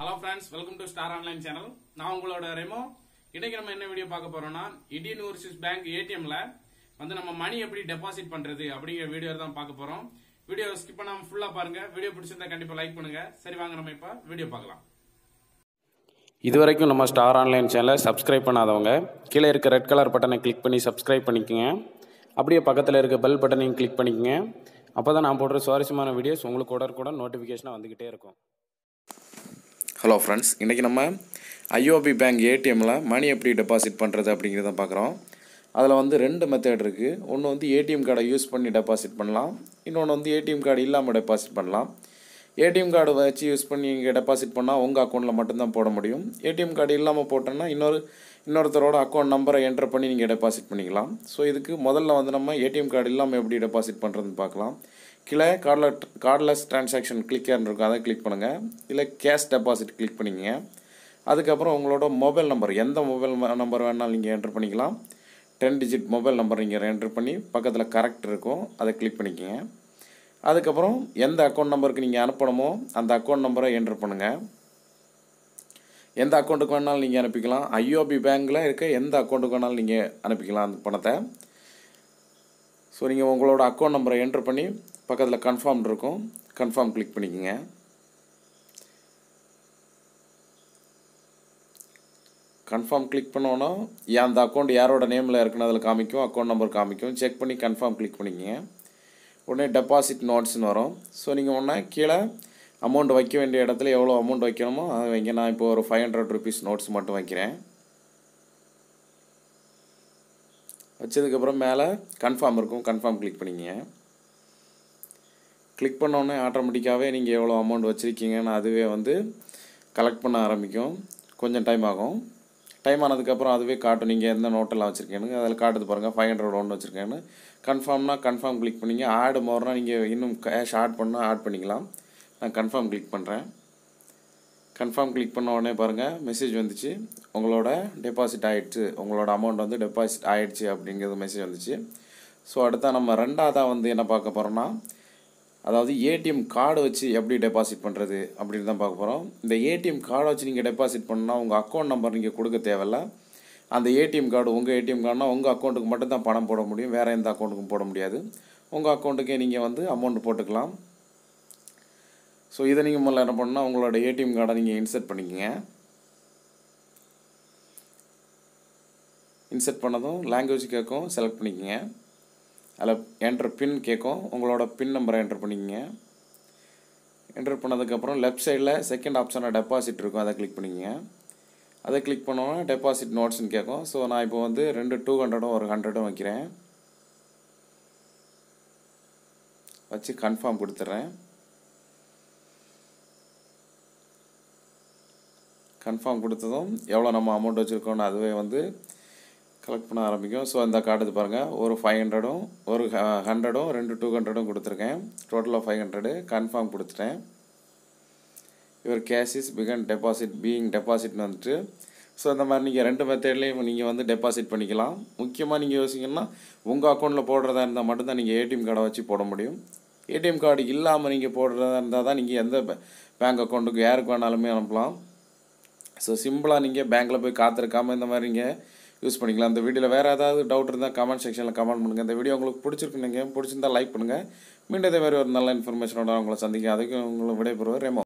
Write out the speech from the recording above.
hello friends welcome to star online channel நான் உங்களோட ரெமோ இன்னைக்கு நம்ம என்ன வீடியோ பார்க்க போறோம்னா இந்தியன் ஓவர்சீஸ் பேங்க் ஏடிஎம்ல வந்து நம்ம மணி எப்படி டெபாசிட் பண்றது அப்படிங்கிற வீடியோ தான் பார்க்க போறோம் வீடியோ ஸ்கிப் பண்ணாம ஃபுல்லா பாருங்க வீடியோ பிடிச்சிருந்தா கண்டிப்பா லைக் பண்ணுங்க சரி வாங்க நம்ம இப்ப வீடியோ பார்க்கலாம் இது வரைக்கும் நம்ம ஸ்டார் ஆன்லைன் சேனலை சப்ஸ்கிரைப் பண்ணாதவங்க கீழே இருக்க ரெட் கலர் பட்டனை கிளிக் பண்ணி சப்ஸ்கிரைப் பண்ணிக்கோங்க அப்படியே பக்கத்தில் இருக்க பெல் பட்டனையும் கிளிக் பண்ணிக்கோங்க அப்போ தான் நான் போடுற சுவாரஸ்யமான வீடியோஸ் உங்களுக்கு உடனுக்குடன் நோட்டிஃபிகேஷனாக வந்துக்கிட்டே இருக்கும் ஹலோ ஃப்ரெண்ட்ஸ் இன்றைக்கி நம்ம ஐஓபி பேங்க் ஏடிஎம்மில் மணி எப்படி டெபாசிட் பண்ணுறது அப்படிங்கிறத பார்க்குறோம் அதில் வந்து ரெண்டு மெத்தட் இருக்குது ஒன்று வந்து ஏடிஎம் கார்டை யூஸ் பண்ணி டெபாசிட் பண்ணலாம் இன்னொன்று வந்து ஏடிஎம் கார்டு இல்லாமல் டெபாசிட் பண்ணலாம் ஏடிஎம் கார்டு வச்சு யூஸ் பண்ணி இங்கே டெபாசிட் பண்ணால் உங்கள் அக்கௌண்ட்டில் மட்டும்தான் போட முடியும் ஏடிஎம் கார்டு இல்லாமல் போட்டோன்னா இன்னொரு இன்னொருத்தரோட அக்கௌண்ட் நம்பரை என்டர் பண்ணி நீங்கள் டெபாசிட் பண்ணிக்கலாம் ஸோ இதுக்கு முதல்ல வந்து நம்ம ஏடிஎம் கார்டு இல்லாமல் எப்படி டெபாசிட் பண்ணுறதுன்னு பார்க்கலாம் கீழே கார்டில் கார்ட்லெஸ் ட்ரான்சாக்ஷன் கிளிக் இருக்கும் அதை கிளிக் பண்ணுங்கள் இல்லை கேஷ் டெபாசிட் கிளிக் பண்ணிக்கங்க அதுக்கப்புறம் உங்களோட மொபைல் நம்பர் எந்த மொபைல் நம்பர் வேணாலும் நீங்கள் என்டர் பண்ணிக்கலாம் டென் டிஜிட் மொபைல் நம்பர் நீங்கள் என்டர் பண்ணி பக்கத்தில் கரெக்ட் இருக்கும் அதை கிளிக் பண்ணிக்கங்க அதுக்கப்புறம் எந்த அக்கௌண்ட் நம்பருக்கு நீங்கள் அனுப்பணுமோ அந்த அக்கௌண்ட் நம்பரை என்டர் பண்ணுங்கள் எந்த அக்கௌண்ட்டுக்கு வேணாலும் நீங்கள் அனுப்பிக்கலாம் ஐஓபி பேங்க்கில் இருக்க எந்த அக்கௌண்ட்டுக்கு வேணாலும் நீங்கள் அனுப்பிக்கலாம் அந்த பணத்தை ஸோ நீங்கள் உங்களோட அக்கௌண்ட் நம்பரை என்டர் பண்ணி பக்கத்தில் கன்ஃபார்ம் இருக்கும் கன்ஃபார்ம் கிளிக் பண்ணிக்கோங்க கன்ஃபார்ம் கிளிக் பண்ணோன்னா அந்த அக்கௌண்ட் யாரோட நேமில் இருக்குன்னு அதில் காமிக்கும் அக்கௌண்ட் நம்பர் காமிக்கும் செக் பண்ணி கன்ஃபார்ம் கிளிக் பண்ணிக்கங்க உடனே டெபாசிட் நோட்ஸ்னு வரும் ஸோ நீங்கள் ஒன்றா கீழே அமௌண்ட் வைக்க வேண்டிய இடத்துல எவ்வளோ அமௌண்ட் வைக்கணுமோ அதை வைங்க நான் இப்போ ஒரு ஃபைவ் ஹண்ட்ரட் ருபீஸ் நோட்ஸ் மட்டும் வைக்கிறேன் வச்சதுக்கப்புறம் மேலே கன்ஃபார்ம் இருக்கும் கன்ஃபார்ம் கிளிக் பண்ணிங்க கிளிக் பண்ணோடனே ஆட்டோமேட்டிக்காகவே நீங்கள் எவ்வளோ அமௌண்ட் வச்சுருக்கீங்கன்னு அதுவே வந்து கலெக்ட் பண்ண ஆரம்பிக்கும் கொஞ்சம் டைம் ஆகும் டைம் ஆனதுக்கப்புறம் அதுவே காட்டும் நீங்கள் எந்த நோட்டெல்லாம் வச்சுருக்கேன்னு அதில் காட்டுது பாருங்கள் ஃபைவ் ஹண்ட்ரட் ஒன்று வச்சுருக்கேன்னு கன்ஃபார்ம்னா கன்ஃபார்ம் கிளிக் பண்ணிங்க ஆடு மோர்னா நீங்கள் இன்னும் கேஷ் ஆட் பண்ணால் ஆட் பண்ணிக்கலாம் நான் கன்ஃபார்ம் கிளிக் பண்ணுறேன் கன்ஃபார்ம் கிளிக் பண்ண உடனே பாருங்கள் மெசேஜ் வந்துச்சு உங்களோட டெபாசிட் ஆகிடுச்சு உங்களோட அமௌண்ட் வந்து டெபாசிட் ஆகிடுச்சு அப்படிங்கிறது மெசேஜ் வந்துச்சு ஸோ அடுத்தா நம்ம ரெண்டாவதாக வந்து என்ன பார்க்க போகிறோம்னா அதாவது ஏடிஎம் கார்டு வச்சு எப்படி டெபாசிட் பண்ணுறது அப்படின்னு தான் பார்க்க போகிறோம் இந்த ஏடிஎம் கார்டை வச்சு நீங்கள் டெபாசிட் பண்ணால் உங்கள் அக்கௌண்ட் நம்பர் நீங்கள் கொடுக்க தேவையில்ல அந்த ஏடிஎம் கார்டு உங்கள் ஏடிஎம் கார்டுனா உங்கள் அக்கௌண்ட்டுக்கு மட்டும் தான் பணம் போட முடியும் வேறு எந்த அக்கௌண்ட்டுக்கும் போட முடியாது உங்கள் அக்கௌண்ட்டுக்கே நீங்கள் வந்து அமௌண்ட் போட்டுக்கலாம் ஸோ இதை நீங்கள் முதல்ல என்ன பண்ணால் உங்களோட ஏடிஎம் கார்டை நீங்கள் இன்சர்ட் பண்ணிக்கங்க இன்சர்ட் பண்ணதும் லாங்குவேஜ் கேட்கும் செலக்ட் பண்ணிக்கங்க அதில் என்ட்ரு பின் கேட்கும் உங்களோட பின் நம்பரை என்ட்ரு பண்ணிக்கங்க என்ட்ரு பண்ணதுக்கப்புறம் லெஃப்ட் சைடில் செகண்ட் ஆப்ஷனில் டெபாசிட் இருக்கும் அதை கிளிக் பண்ணிக்கங்க அதை கிளிக் பண்ணோன்னா டெபாசிட் நோட்ஸ்னு கேட்கும் ஸோ நான் இப்போ வந்து ரெண்டு டூ ஹண்ட்ரடும் ஒரு ஹண்ட்ரடும் வைக்கிறேன் வச்சு கன்ஃபார்ம் கொடுத்துட்றேன் கன்ஃபார்ம் கொடுத்ததும் எவ்வளோ நம்ம அமௌண்ட் வச்சுருக்கோன்னு அதுவே வந்து கலெக்ட் பண்ண ஆரம்பிக்கும் ஸோ அந்த கார்டு இது பாருங்கள் ஒரு ஃபைவ் ஹண்ட்ரடும் ஒரு ஹண்ட்ரடும் ரெண்டு டூ ஹண்ட்ரடும் கொடுத்துருக்கேன் டோட்டலாக ஃபைவ் ஹண்ட்ரடு கன்ஃபார்ம் கொடுத்துட்டேன் your cash is begin deposit being டெபாசிட்னு வந்துட்டு ஸோ அந்த மாதிரி நீங்கள் ரெண்டு மெத்தட்லேயும் நீங்கள் வந்து டெபாசிட் பண்ணிக்கலாம் முக்கியமாக நீங்கள் யோசிங்கன்னா உங்கள் அக்கௌண்ட்டில் போடுறதா இருந்தால் மட்டும்தான் நீங்கள் ஏடிஎம் கார்டை வச்சு போட முடியும் ஏடிஎம் கார்டு இல்லாமல் நீங்கள் போடுறதா இருந்தால் தான் நீங்கள் எந்த பேங்க் அக்கௌண்ட்டுக்கு யாருக்கு வேணாலுமே அனுப்பலாம் ஸோ சிம்பிளாக நீங்கள் பேங்க்கில் போய் காத்திருக்காமல் இந்த மாதிரி நீங்கள் யூஸ் பண்ணிக்கலாம் இந்த வீடியோவில் வேறு ஏதாவது டவுட் இருந்தால் கமெண்ட் செக்ஷனில் கமெண்ட் பண்ணுங்கள் இந்த வீடியோ உங்களுக்கு பிடிச்சிருக்கு நீங்கள் பிடிச்சிருந்தா லைக் பண்ணுங்கள் மீண்டும் இதே மாதிரி ஒரு நல்ல இன்ஃபர்மேஷனோட உங்களை சந்திக்க அதுக்கு உங்களை விடைபெறுவார் ரெமோ